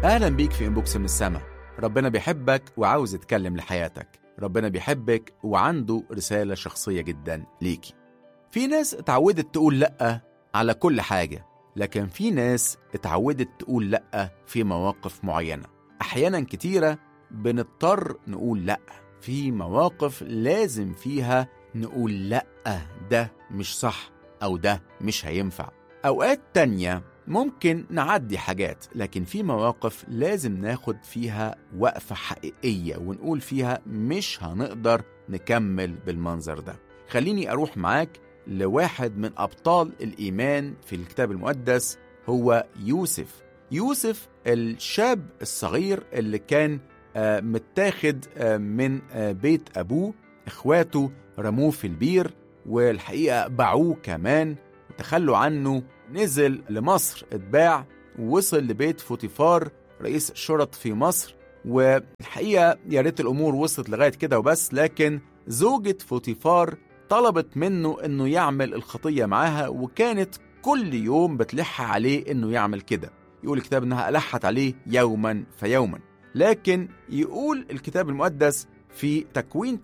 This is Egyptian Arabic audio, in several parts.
أهلا بيك في إنبوكس من السما ربنا بيحبك وعاوز يتكلم لحياتك ربنا بيحبك وعنده رسالة شخصية جدا ليكي في ناس اتعودت تقول لأ على كل حاجة لكن في ناس اتعودت تقول لأ في مواقف معينة أحيانا كتيرة بنضطر نقول لأ في مواقف لازم فيها نقول لأ ده مش صح أو ده مش هينفع أوقات تانية ممكن نعدي حاجات لكن في مواقف لازم ناخد فيها وقفة حقيقية ونقول فيها مش هنقدر نكمل بالمنظر ده خليني أروح معاك لواحد من أبطال الإيمان في الكتاب المقدس هو يوسف يوسف الشاب الصغير اللي كان آه، متاخد آه، من آه، بيت أبوه إخواته رموه في البير والحقيقة باعوه كمان وتخلوا عنه نزل لمصر اتباع ووصل لبيت فوتيفار رئيس شرط في مصر والحقيقة يا ريت الأمور وصلت لغاية كده وبس لكن زوجة فوتيفار طلبت منه إنه يعمل الخطية معاها وكانت كل يوم بتلح عليه إنه يعمل كده يقول الكتاب إنها ألحت عليه يوما فيوما لكن يقول الكتاب المقدس في تكوين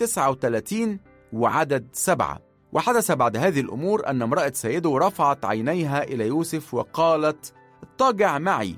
39 وعدد سبعة وحدث بعد هذه الأمور أن امرأة سيده رفعت عينيها إلى يوسف وقالت اضطجع معي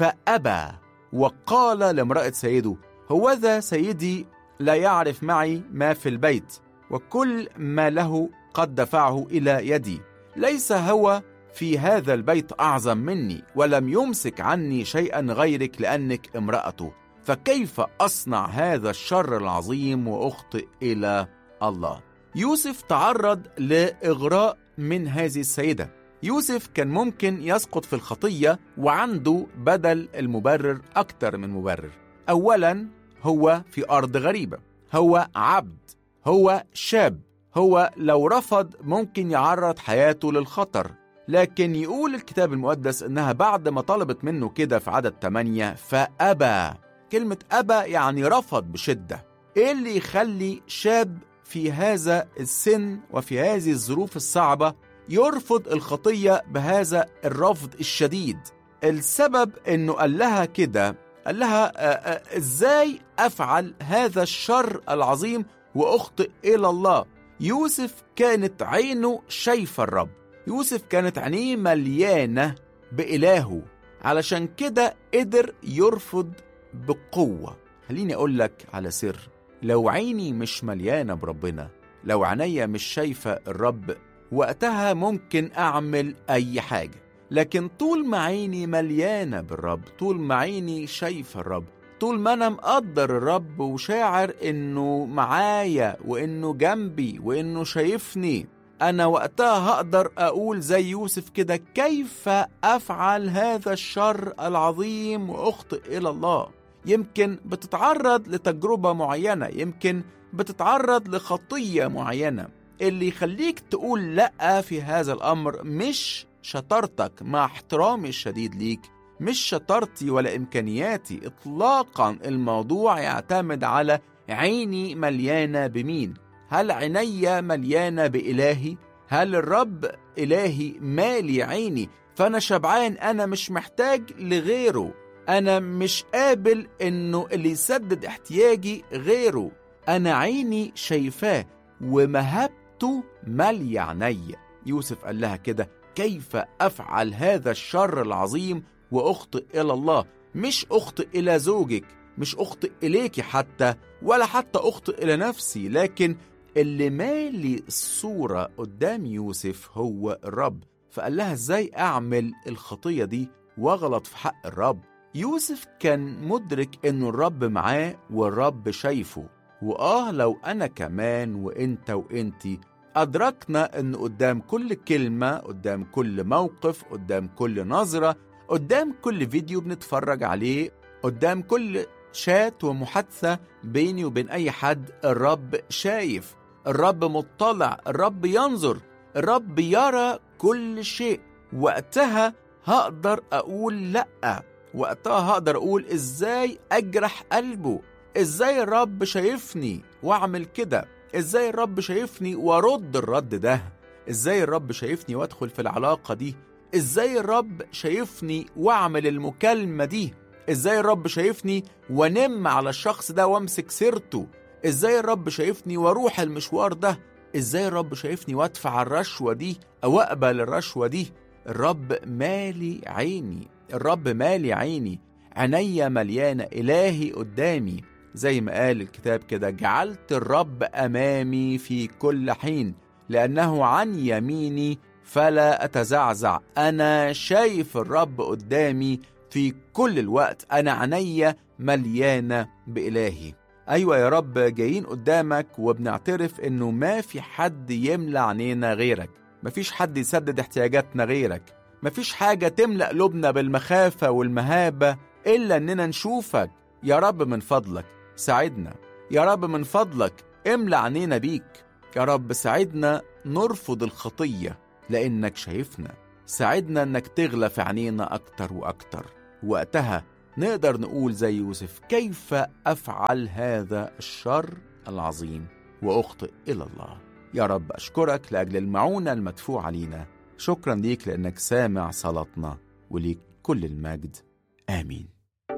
فأبى وقال لامرأة سيده هوذا سيدي لا يعرف معي ما في البيت وكل ما له قد دفعه إلى يدي ليس هو في هذا البيت أعظم مني ولم يمسك عني شيئا غيرك لأنك امرأته فكيف أصنع هذا الشر العظيم وأخطئ إلى الله يوسف تعرض لإغراء من هذه السيدة يوسف كان ممكن يسقط في الخطية وعنده بدل المبرر أكتر من مبرر أولا هو في أرض غريبة هو عبد هو شاب هو لو رفض ممكن يعرض حياته للخطر لكن يقول الكتاب المقدس إنها بعد ما طلبت منه كده في عدد 8 فأبى كلمة أبى يعني رفض بشدة إيه اللي يخلي شاب في هذا السن وفي هذه الظروف الصعبة يرفض الخطية بهذا الرفض الشديد السبب انه قال لها كده قال لها آه، آه، ازاي افعل هذا الشر العظيم واخطئ الى الله يوسف كانت عينه شايفة الرب يوسف كانت عينيه مليانة بإلهه علشان كده قدر يرفض بقوة خليني أقول لك على سر لو عيني مش مليانة بربنا لو عينيا مش شايفة الرب وقتها ممكن أعمل أي حاجة لكن طول ما عيني مليانة بالرب طول ما عيني شايفة الرب طول ما أنا مقدر الرب وشاعر إنه معايا وإنه جنبي وإنه شايفني أنا وقتها هقدر أقول زي يوسف كده كيف أفعل هذا الشر العظيم وأخطئ إلى الله يمكن بتتعرض لتجربة معينة يمكن بتتعرض لخطية معينة اللي يخليك تقول لأ في هذا الأمر مش شطارتك مع احترامي الشديد ليك مش شطارتي ولا إمكانياتي إطلاقا الموضوع يعتمد على عيني مليانة بمين هل عيني مليانة بإلهي هل الرب إلهي مالي عيني فأنا شبعان أنا مش محتاج لغيره أنا مش قابل إنه اللي يسدد احتياجي غيره أنا عيني شايفاه ومهبته مالية عينيا يوسف قال لها كده كيف أفعل هذا الشر العظيم وأخطئ إلى الله مش أخطئ إلى زوجك مش أخطئ إليك حتى ولا حتى أخطئ إلى نفسي لكن اللي مالي الصورة قدام يوسف هو الرب فقال لها ازاي أعمل الخطية دي واغلط في حق الرب يوسف كان مدرك انه الرب معاه والرب شايفه وآه لو أنا كمان وإنت وإنتي أدركنا إن قدام كل كلمة قدام كل موقف قدام كل نظرة قدام كل فيديو بنتفرج عليه قدام كل شات ومحادثة بيني وبين أي حد الرب شايف الرب مطلع الرب ينظر الرب يرى كل شيء وقتها هقدر أقول لأ وقتها هقدر أقول إزاي أجرح قلبه إزاي الرب شايفني وأعمل كده إزاي الرب شايفني وأرد الرد ده إزاي الرب شايفني وأدخل في العلاقة دي إزاي الرب شايفني وأعمل المكالمة دي ازاي الرب شايفني ونم على الشخص ده وامسك سيرته ازاي الرب شايفني واروح المشوار ده ازاي الرب شايفني وادفع الرشوة دي او اقبل الرشوة دي الرب مالي عيني الرب مالي عيني عينيا مليانة إلهي قدامي زي ما قال الكتاب كده جعلت الرب أمامي في كل حين لأنه عن يميني فلا أتزعزع أنا شايف الرب قدامي في كل الوقت أنا عينيا مليانة بإلهي أيوة يا رب جايين قدامك وبنعترف إنه ما في حد يملى عينينا غيرك مفيش حد يسدد احتياجاتنا غيرك مفيش حاجة تملأ قلوبنا بالمخافة والمهابة إلا إننا نشوفك يا رب من فضلك ساعدنا يا رب من فضلك املى عينينا بيك يا رب ساعدنا نرفض الخطية لأنك شايفنا ساعدنا إنك تغلى في عينينا أكتر وأكتر وقتها نقدر نقول زي يوسف كيف أفعل هذا الشر العظيم وأخطئ إلى الله يا رب أشكرك لأجل المعونة المدفوعة علينا شكرا ليك لأنك سامع صلاتنا وليك كل المجد آمين